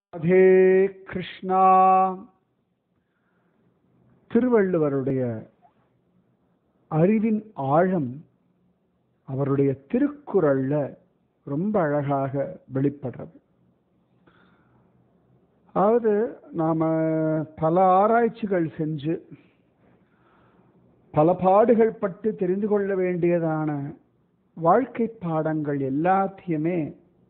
ராதே கிருஷ்ணா திருவள்ளுவருடைய அறிவின் ஆழம் அவருடைய திருக்குறள்ல ரொம்ப அழகாக வெளிப்படுறது அதாவது நாம பல ஆராய்ச்சிகள் செஞ்சு பல பாடுகள் பட்டு தெரிந்து கொள்ள வேண்டியதான வாழ்க்கை பாடங்கள் எல்லாத்தையுமே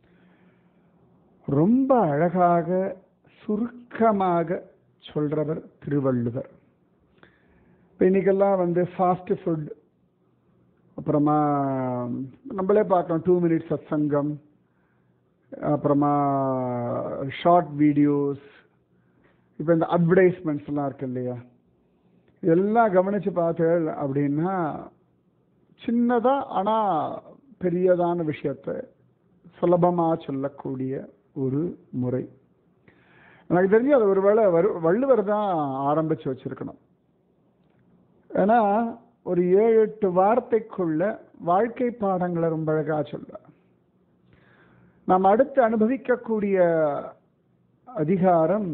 ரொம்ப அழகாக சுருக்கமாக சொல்றவர் திருவள்ளுவர் இப்போ இன்னைக்கெல்லாம் வந்து ஃபாஸ்ட் ஃபுட் அப்புறமா நம்மளே பார்க்கலாம் டூ மினிட்ஸ் சத்சங்கம் அப்புறமா ஷார்ட் வீடியோஸ் இப்போ இந்த அட்வர்டைஸ்மெண்ட்ஸ்லாம் இருக்கு இல்லையா இதெல்லாம் கவனித்து பார்த்தேன் அப்படின்னா சின்னதாக ஆனால் பெரியதான விஷயத்தை சுலபமாக சொல்லக்கூடிய ஒரு முறை எனக்கு தெரிஞ்சு அது ஒருவேளை வரு வள்ளுவர் தான் ஆரம்பித்து வச்சிருக்கணும் ஏன்னா ஒரு ஏழு எட்டு வார்த்தைக்குள்ள வாழ்க்கை பாடங்களை ரொம்ப அழகாக சொல்ல நாம் அடுத்து அனுபவிக்கக்கூடிய அதிகாரம்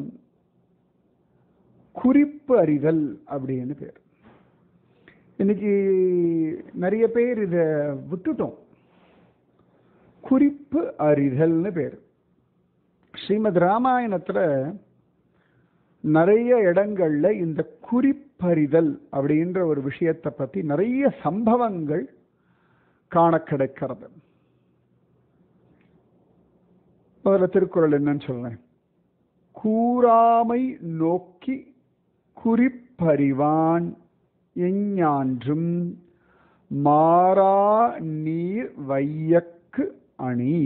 குறிப்பு அறிதல் அப்படின்னு பேர் இன்னைக்கு நிறைய பேர் இதை விட்டுட்டோம் குறிப்பு அறிதல்னு பேர் ஸ்ரீமத் ராமாயணத்துல நிறைய இடங்கள்ல இந்த குறிப்பறிதல் அப்படின்ற ஒரு விஷயத்தை பத்தி நிறைய சம்பவங்கள் காண கிடைக்கிறது முதல்ல திருக்குறள் என்னன்னு சொல்றேன் கூறாமை நோக்கி குறிப்பறிவான் எஞ்ஞான்றும் மாறா நீர் வையக்கு அணி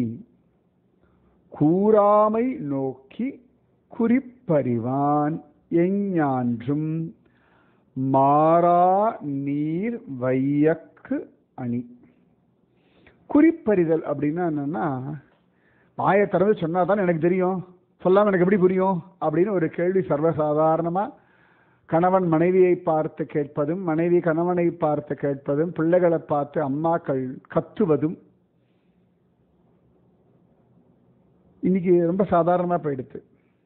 கூறாமை நோக்கி குறிப்பறிவான் எஞ்ஞான்றும் மாறா நீர் வையக்கு அணி குறிப்பறிதல் அப்படின்னா என்னன்னா வாயை திறந்து சொன்னா தான் எனக்கு தெரியும் சொல்லாம எனக்கு எப்படி புரியும் அப்படின்னு ஒரு கேள்வி சர்வசாதாரணமா கணவன் மனைவியை பார்த்து கேட்பதும் மனைவி கணவனை பார்த்து கேட்பதும் பிள்ளைகளை பார்த்து அம்மாக்கள் கத்துவதும் இன்னைக்கு ரொம்ப சாதாரணமாக போயிடுது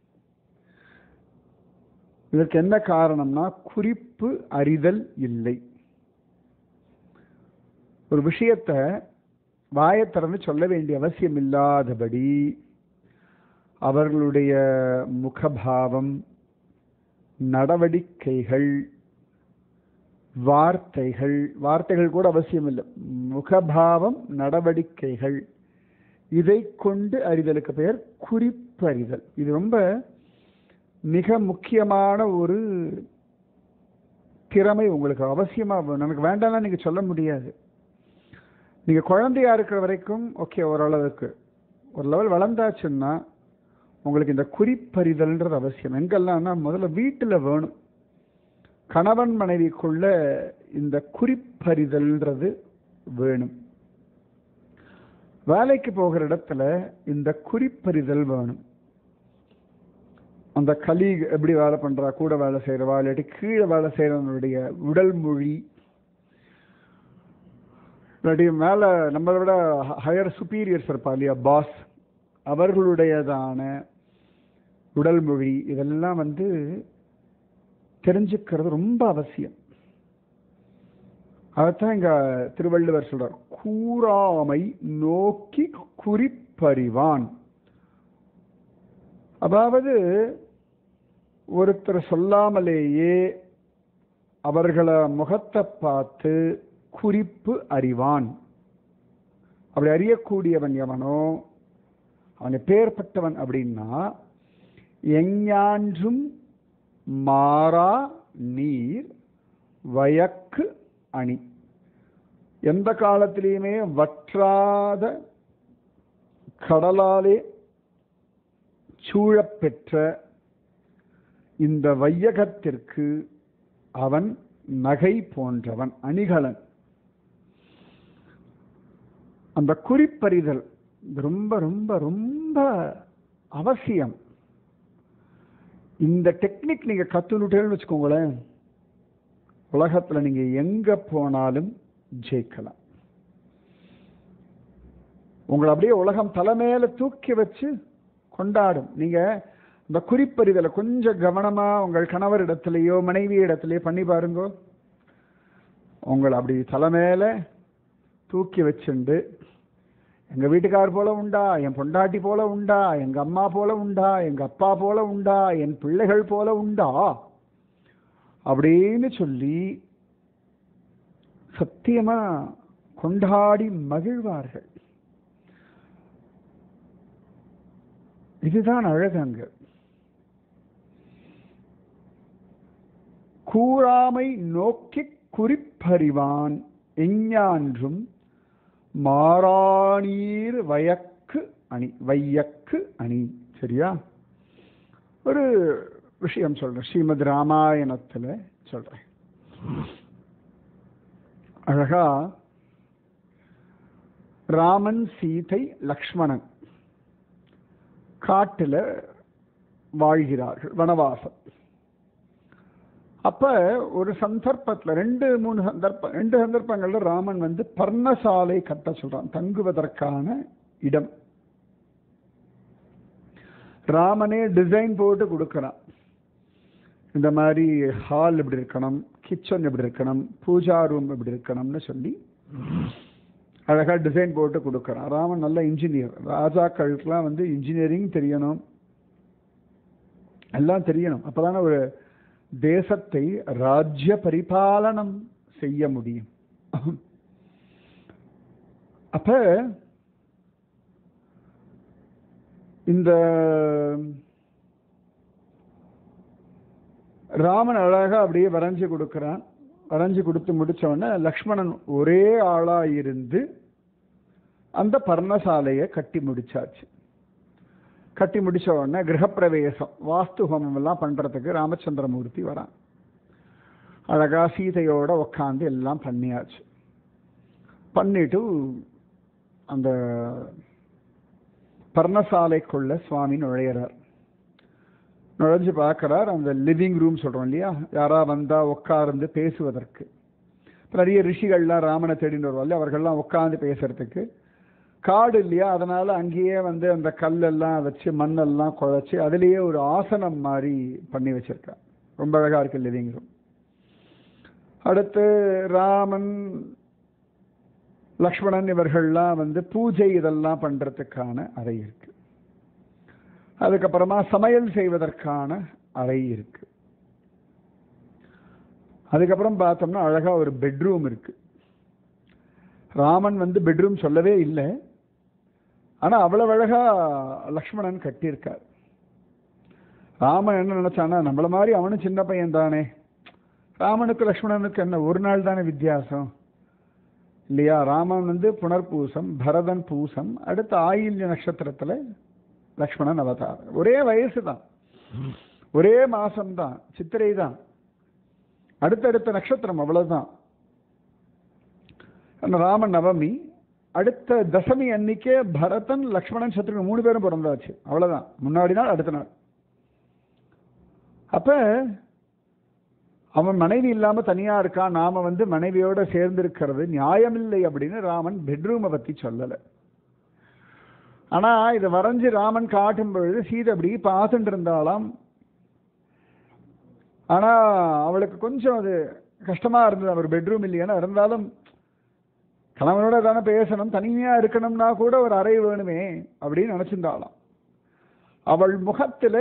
இதற்கு என்ன காரணம்னா குறிப்பு அறிதல் இல்லை ஒரு விஷயத்தை வாயை திறந்து சொல்ல வேண்டிய அவசியம் இல்லாதபடி அவர்களுடைய முகபாவம் நடவடிக்கைகள் வார்த்தைகள் வார்த்தைகள் கூட அவசியம் இல்லை முகபாவம் நடவடிக்கைகள் இதை கொண்டு அறிதலுக்கு பெயர் குறிப்பறிதல் இது ரொம்ப மிக முக்கியமான ஒரு திறமை உங்களுக்கு அவசியமா நமக்கு வேண்டாம்னா நீங்க சொல்ல முடியாது நீங்க குழந்தையா இருக்கிற வரைக்கும் ஓகே ஓரளவுக்கு ஒரு லெவல் வளர்ந்தாச்சுன்னா உங்களுக்கு இந்த குறிப்பறிதல்ன்றது அவசியம் எங்கெல்லாம்னா முதல்ல வீட்டில் வேணும் கணவன் மனைவிக்குள்ள இந்த குறிப்பறிதல்ன்றது வேணும் வேலைக்கு போகிற இடத்துல இந்த குறிப்பறிதல் வேணும் அந்த கலீக் எப்படி வேலை பண்றா கூட வேலை செய்யறவா இல்லாட்டி கீழே வேலை செய்யறவனுடைய உடல் மொழி இல்லாட்டி மேல நம்மளை விட ஹையர் சுப்பீரியர்ஸ் இருப்பா இல்லையா பாஸ் அவர்களுடையதான உடல் மொழி இதெல்லாம் வந்து தெரிஞ்சுக்கிறது ரொம்ப அவசியம் அதைத்தான் இங்க திருவள்ளுவர் சொல்றார் கூறாமை நோக்கி குறிப்பறிவான் அதாவது ஒருத்தர் சொல்லாமலேயே அவர்களை முகத்தை பார்த்து குறிப்பு அறிவான் அப்படி அறியக்கூடியவன் எவனோ அவன் எப்பேற்பட்டவன் அப்படின்னா எஞ்ஞான்றும் மாறா நீர் வயக்கு அணி எந்த காலத்திலையுமே வற்றாத கடலாலே சூழப்பெற்ற இந்த வையகத்திற்கு அவன் நகை போன்றவன் அணிகலன் அந்த குறிப்பறிதல் ரொம்ப ரொம்ப ரொம்ப அவசியம் இந்த டெக்னிக் நீங்க கத்துனுட்டேன்னு வச்சுக்கோங்களேன் உலகத்துல நீங்க எங்க போனாலும் ஜெயிக்கலாம் உங்களை அப்படியே உலகம் தலைமையில தூக்கி வச்சு கொண்டாடும் நீங்க இந்த குறிப்பறிதலை கொஞ்சம் கவனமா உங்கள் கணவர் இடத்துலயோ மனைவி இடத்துலயோ பண்ணி பாருங்க உங்களை அப்படி தலை மேல தூக்கி வச்சுண்டு எங்க வீட்டுக்கார் போல உண்டா என் பொண்டாட்டி போல உண்டா எங்க அம்மா போல உண்டா எங்க அப்பா போல உண்டா என் பிள்ளைகள் போல உண்டா அப்படின்னு சொல்லி சத்தியமா கொண்டாடி மகிழ்வார்கள் இதுதான் அழகு அங்க கூறாமை நோக்கி குறிப்பறிவான் எஞ்ஞான்றும் மாறானீர் வயக்கு அணி வையக்கு அணி சரியா ஒரு விஷயம் சொல்றேன் ஸ்ரீமத் ராமாயணத்துல சொல்றேன் அழகா ராமன் சீதை லக்ஷ்மணன் காட்டுல வாழ்கிறார்கள் வனவாசம் அப்ப ஒரு சந்தர்ப்பத்துல ரெண்டு மூணு சந்தர்ப்பம் ரெண்டு சந்தர்ப்பங்கள்ல ராமன் வந்து பர்ணசாலை கட்ட சொல்றான் தங்குவதற்கான இடம் ராமனே டிசைன் போட்டு கொடுக்கறான் இந்த மாதிரி ஹால் இப்படி இருக்கணும் கிச்சன் இப்படி இருக்கணும் பூஜா ரூம் இப்படி இருக்கணும்னு சொல்லி அழகா டிசைன் போட்டு கொடுக்கறான் ராமன் நல்ல இன்ஜினியர் ராஜாக்களுக்கெல்லாம் வந்து இன்ஜினியரிங் தெரியணும் எல்லாம் தெரியணும் அப்பதானே ஒரு தேசத்தை ராஜ்ய பரிபாலனம் செய்ய முடியும் அப்ப இந்த ராமன் அழகா அப்படியே வரைஞ்சு கொடுக்கிறான் வரைஞ்சு கொடுத்து முடிச்ச உடனே லக்ஷ்மணன் ஒரே ஆளா இருந்து அந்த பர்ணசாலையை கட்டி முடிச்சாச்சு கட்டி முடிச்ச உடனே கிரகப்பிரவேசம் வாஸ்து ஹோமம் எல்லாம் பண்றதுக்கு ராமச்சந்திரமூர்த்தி வரான் அழகா சீதையோட உக்காந்து எல்லாம் பண்ணியாச்சு பண்ணிட்டு அந்த பர்ணசாலைக்குள்ள சுவாமி நுழையிறார் நுழைஞ்சு பார்க்கிறார் அந்த லிவிங் ரூம் சொல்றோம் இல்லையா யாரா வந்தா உட்கார்ந்து பேசுவதற்கு இப்ப நிறைய ரிஷிகள்லாம் ராமனை தேடின்னு வருவாங்க அவர்கள்லாம் உட்கார்ந்து பேசுறதுக்கு காடு இல்லையா அதனால அங்கேயே வந்து அந்த கல்லெல்லாம் வச்சு மண்ணெல்லாம் குழைச்சி அதுலேயே ஒரு ஆசனம் மாதிரி பண்ணி வச்சிருக்கா ரொம்ப அழகா இருக்கு லிவிங் ரூம் அடுத்து ராமன் லக்ஷ்மணன் இவர்கள்லாம் வந்து பூஜை இதெல்லாம் பண்றதுக்கான அறை இருக்கு அதுக்கப்புறமா சமையல் செய்வதற்கான அறை இருக்கு அதுக்கப்புறம் பார்த்தோம்னா அழகா ஒரு பெட்ரூம் இருக்கு ராமன் வந்து பெட்ரூம் சொல்லவே இல்லை ஆனா அவ்வளவு அழகா லக்ஷ்மணன் கட்டியிருக்கார் ராமன் என்ன நினைச்சானா நம்மள மாதிரி அவனும் சின்ன பையன் தானே ராமனுக்கு லக்ஷ்மணனுக்கு என்ன ஒரு நாள் தானே வித்தியாசம் இல்லையா ராமன் வந்து புனர்பூசம் பரதன் பூசம் அடுத்த ஆயில்ய நட்சத்திரத்துல லக்ஷ்மணன் அவதாரம் ஒரே வயசு தான் ஒரே மாசம் தான் சித்திரை தான் அடுத்தடுத்த நட்சத்திரம் அவ்வளவுதான் ராமன் நவமி அடுத்த தசமி அன்னைக்கே பரதன் லக்ஷ்மணன் சத்ருகன் மூணு பேரும் பிறந்தாச்சு அவ்வளவுதான் முன்னாடி நாள் அடுத்த நாள் அப்ப அவன் மனைவி இல்லாம தனியா இருக்கான் நாம வந்து மனைவியோட சேர்ந்து இருக்கிறது நியாயமில்லை அப்படின்னு ராமன் பெட்ரூமை பத்தி சொல்லல ஆனா இதை வரைஞ்சு ராமன் காட்டும் பொழுது சீதை அப்படி பார்த்துட்டு இருந்தாலாம் ஆனா அவளுக்கு கொஞ்சம் அது கஷ்டமா இருந்தது அவர் பெட்ரூம் இல்லையானா இருந்தாலும் கணவனோட தானே பேசணும் தனிமையா இருக்கணும்னா கூட ஒரு அறை வேணுமே அப்படின்னு நினைச்சிருந்தாளாம் அவள் முகத்துல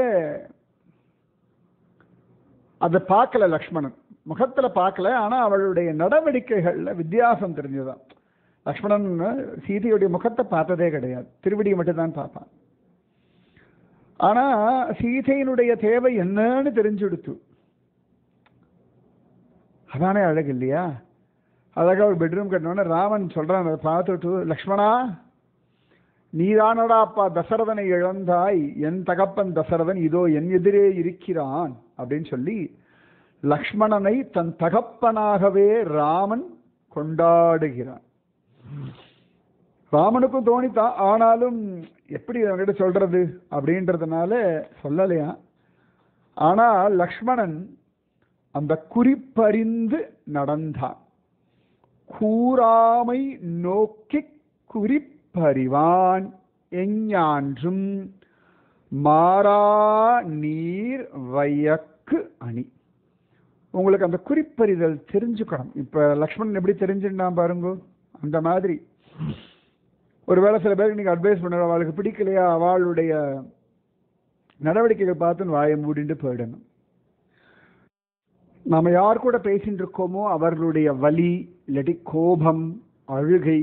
அதை பார்க்கல லக்ஷ்மணன் முகத்துல பார்க்கல ஆனா அவளுடைய நடவடிக்கைகள்ல வித்தியாசம் தெரிஞ்சதுதான் லக்ஷ்மணன் சீதையுடைய முகத்தை பார்த்ததே கிடையாது திருவடியை மட்டும்தான் பார்ப்பான் ஆனா சீதையினுடைய தேவை என்னன்னு தெரிஞ்சுடுத்து அதானே அழகு இல்லையா அழகா ஒரு பெட்ரூம் கட்டினோடனே ராமன் சொல்றான் அதை பார்த்துட்டு லக்ஷ்மணா நீதானடா அப்பா தசரதனை இழந்தாய் என் தகப்பன் தசரதன் இதோ என் எதிரே இருக்கிறான் அப்படின்னு சொல்லி லக்ஷ்மணனை தன் தகப்பனாகவே ராமன் கொண்டாடுகிறான் ராமனுக்கும் தோணித்தான் ஆனாலும் எப்படி அவன்கிட்ட சொல்றது அப்படின்றதுனால சொல்லலையா ஆனா லக்ஷ்மணன் அந்த குறிப்பறிந்து நடந்தான் கூறாமை நோக்கி குறிப்பறிவான் எஞ்ஞான்றும் மாறா நீர் வயக்கு அணி உங்களுக்கு அந்த குறிப்பறிதல் தெரிஞ்சுக்கணும் இப்ப லக்ஷ்மணன் எப்படி தெரிஞ்சுன்னா பாருங்க அந்த மாதிரி ஒருவேளை சில பேருக்கு நீங்க அட்வைஸ் பண்ணுற அவளுக்கு பிடிக்கலையா அவளுடைய நடவடிக்கைகள் பார்த்து வாயை மூடிட்டு போயிடணும் நாம யார் கூட பேசிட்டு இருக்கோமோ அவர்களுடைய வலி இல்லாட்டி கோபம் அழுகை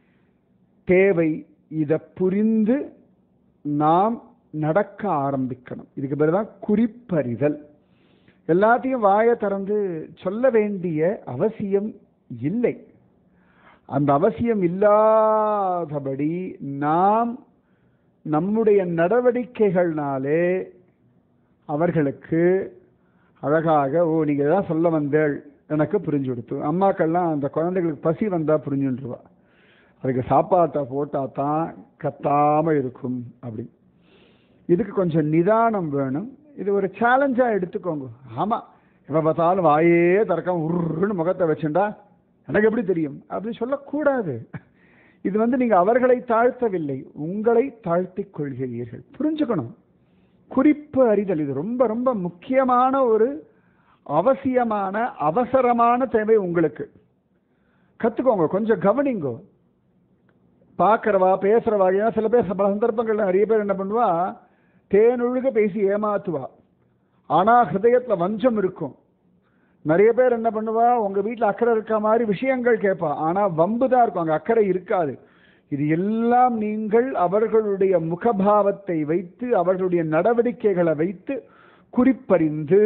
தேவை இதை புரிந்து நாம் நடக்க ஆரம்பிக்கணும் இதுக்கு பேர் தான் குறிப்பறிதல் எல்லாத்தையும் வாயை திறந்து சொல்ல வேண்டிய அவசியம் இல்லை அந்த அவசியம் இல்லாதபடி நாம் நம்முடைய நடவடிக்கைகள்னாலே அவர்களுக்கு அழகாக ஓ நீங்க தான் சொல்ல வந்தேள் எனக்கு புரிஞ்சு கொடுத்து அம்மாக்கள்லாம் அந்த குழந்தைகளுக்கு பசி வந்தா புரிஞ்சுருவா அதுக்கு சாப்பாட்டை போட்டா தான் கத்தாம இருக்கும் அப்படி இதுக்கு கொஞ்சம் நிதானம் வேணும் இது ஒரு சேலஞ்சா எடுத்துக்கோங்க ஆமா எப்ப பார்த்தாலும் வாயே திறக்காம உருன்னு முகத்தை வச்சுண்டா எனக்கு எப்படி தெரியும் அப்படி சொல்லக்கூடாது இது வந்து நீங்க அவர்களை தாழ்த்தவில்லை உங்களை தாழ்த்திக் கொள்கிறீர்கள் புரிஞ்சுக்கணும் குறிப்பு அறிதல் இது ரொம்ப ரொம்ப முக்கியமான ஒரு அவசியமான அவசரமான தேவை உங்களுக்கு கத்துக்கோங்க கொஞ்சம் கவனிங்கோ பார்க்கறவா பேசுறவா ஏன்னா சில பேர் பல சந்தர்ப்பங்கள்ல நிறைய பேர் என்ன பண்ணுவா தேனொழுக பேசி ஏமாத்துவா ஆனா ஹிருதயத்துல வஞ்சம் இருக்கும் நிறைய பேர் என்ன பண்ணுவா உங்க வீட்டுல அக்கறை இருக்க மாதிரி விஷயங்கள் கேட்பா ஆனா வம்பு தான் இருக்கும் அங்க அக்கறை இருக்காது இது எல்லாம் நீங்கள் அவர்களுடைய முகபாவத்தை வைத்து அவர்களுடைய நடவடிக்கைகளை வைத்து குறிப்பறிந்து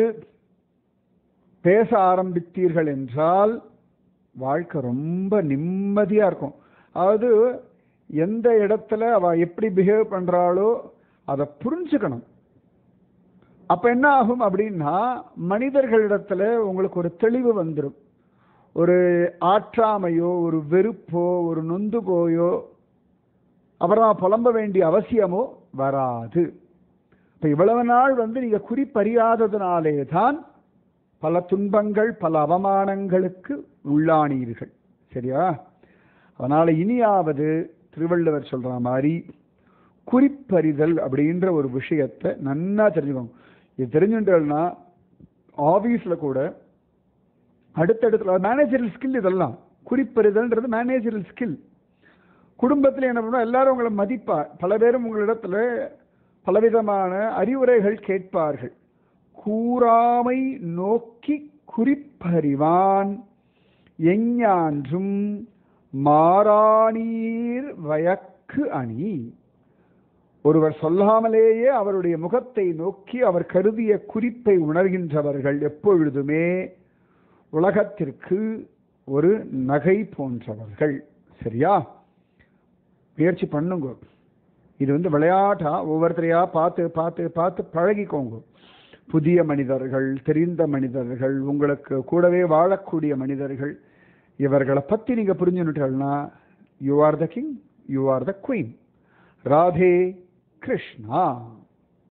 பேச ஆரம்பித்தீர்கள் என்றால் வாழ்க்கை ரொம்ப நிம்மதியா இருக்கும் அதாவது எந்த இடத்துல அவ எப்படி பிஹேவ் பண்றாளோ அதை புரிஞ்சுக்கணும் அப்ப என்ன ஆகும் அப்படின்னா மனிதர்களிடத்துல உங்களுக்கு ஒரு தெளிவு வந்துடும் ஒரு ஆற்றாமையோ ஒரு வெறுப்போ ஒரு நொந்து போயோ அப்புறம் புலம்ப வேண்டிய அவசியமோ வராது இப்ப இவ்வளவு நாள் வந்து நீங்க குறிப்பறியாததுனாலே தான் பல துன்பங்கள் பல அவமானங்களுக்கு உள்ளானீர்கள் சரியா அதனால இனியாவது திருவள்ளுவர் சொல்ற மாதிரி குறிப்பறிதல் அப்படின்ற ஒரு விஷயத்தை நன்னா தெரிஞ்சுக்கோங்க இது தெரிஞ்சுட்டோம்னா ஆபீஸ்ல கூட அடுத்தடுத்த மேனேஜரல் ஸ்கில் இதெல்லாம் குறிப்பறிதல்ன்றது மேனேஜரல் ஸ்கில் குடும்பத்தில் என்ன பண்ணுவோம் எல்லாரும் உங்களை மதிப்பார் பல பேரும் உங்களிடத்துல பலவிதமான அறிவுரைகள் கேட்பார்கள் கூறாமை நோக்கி குறிப்பறிவான் எஞ்ஞான்றும் மாறானீர் வயக்கு அணி ஒருவர் சொல்லாமலேயே அவருடைய முகத்தை நோக்கி அவர் கருதிய குறிப்பை உணர்கின்றவர்கள் எப்பொழுதுமே உலகத்திற்கு ஒரு நகை போன்றவர்கள் சரியா முயற்சி பண்ணுங்க இது வந்து விளையாட்டா ஒவ்வொருத்தரையா பார்த்து பார்த்து பார்த்து பழகிக்கோங்க புதிய மனிதர்கள் தெரிந்த மனிதர்கள் உங்களுக்கு கூடவே வாழக்கூடிய மனிதர்கள் இவர்களை பத்தி நீங்க புரிஞ்சுட்டீங்கன்னா you are the king you are the queen Radhe Krishna